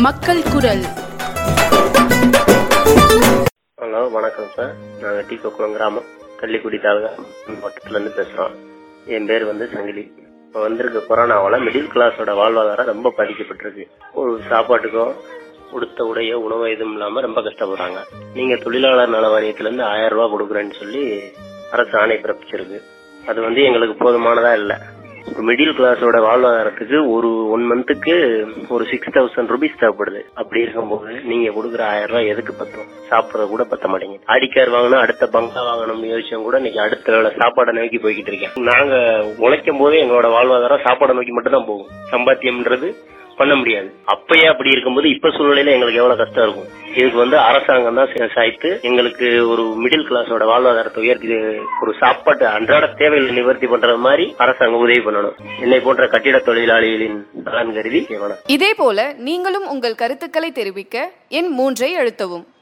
மக்கள் குரல் ஹலோ வணக்கம் சார் நாங்கள் டி கொக்குளம் கிராமம் கள்ளிக்குடி தாலுகா மாவட்டத்துலேருந்து பேசுகிறோம் என் பேர் வந்து சங்கிலி இப்போ வந்திருக்க கொரோனாவால் மிடில் கிளாஸோட வாழ்வாதாரம் ரொம்ப பாதிக்கப்பட்டிருக்கு ஒரு சாப்பாட்டுக்கோ உடுத்த உடையோ உணவோ எதுவும் இல்லாமல் ரொம்ப கஷ்டப்படுறாங்க நீங்கள் தொழிலாளர் நல வாரியத்துலேருந்து ஆயிரம் ரூபாய் கொடுக்குறேன்னு சொல்லி அரசு ஆணை பிறப்பிச்சிருக்கு அது வந்து எங்களுக்கு போதுமானதா இல்லை மிடில் கிளாஸோட வாழ்வாதாரத்துக்கு ஒரு ஒன் மந்த்துக்கு ஒரு சிக்ஸ் தௌசண்ட் ருபீஸ் தேவைப்படுது அப்படி இருக்கும்போது நீங்க கொடுக்குற ஆயிரம் ரூபாய் எதுக்கு பத்தும் சாப்பிடறது கூட பத்த மாட்டேங்குது ஆடிக்கார் வாங்கணும் அடுத்த பங்கா வாங்கணும்னு யோசிச்சும் கூட இன்னைக்கு அடுத்த வேலை சாப்பாடை நோக்கி போய்கிட்டு இருக்கேன் நாங்க உழைக்கும் போது எங்களோட வாழ்வாதாரம் சாப்பாடை நோக்கி மட்டும் தான் போகும் சம்பாத்தியம்ன்றது பண்ண முடியாது அப்பயே அப்படி இருக்கும்போது இப்ப சூழ்நிலையில எங்களுக்கு எவ்வளவு கஷ்டம் இருக்கும் இதுக்கு வந்து அரசாங்கம் தான் சாய்த்து எங்களுக்கு ஒரு மிடில் கிளாஸோட வாழ்வாதாரத்தை உயர்த்தி ஒரு சாப்பாட்டு அன்றாட தேவைகளை நிவர்த்தி பண்றது மாதிரி அரசாங்கம் உதவி பண்ணணும் என்னை போன்ற கட்டிட தொழிலாளிகளின் நலன் கருதி செய்யணும் இதேபோல நீங்களும் உங்கள் கருத்துக்களை தெரிவிக்க எண் மூன்றை அழுத்தவும்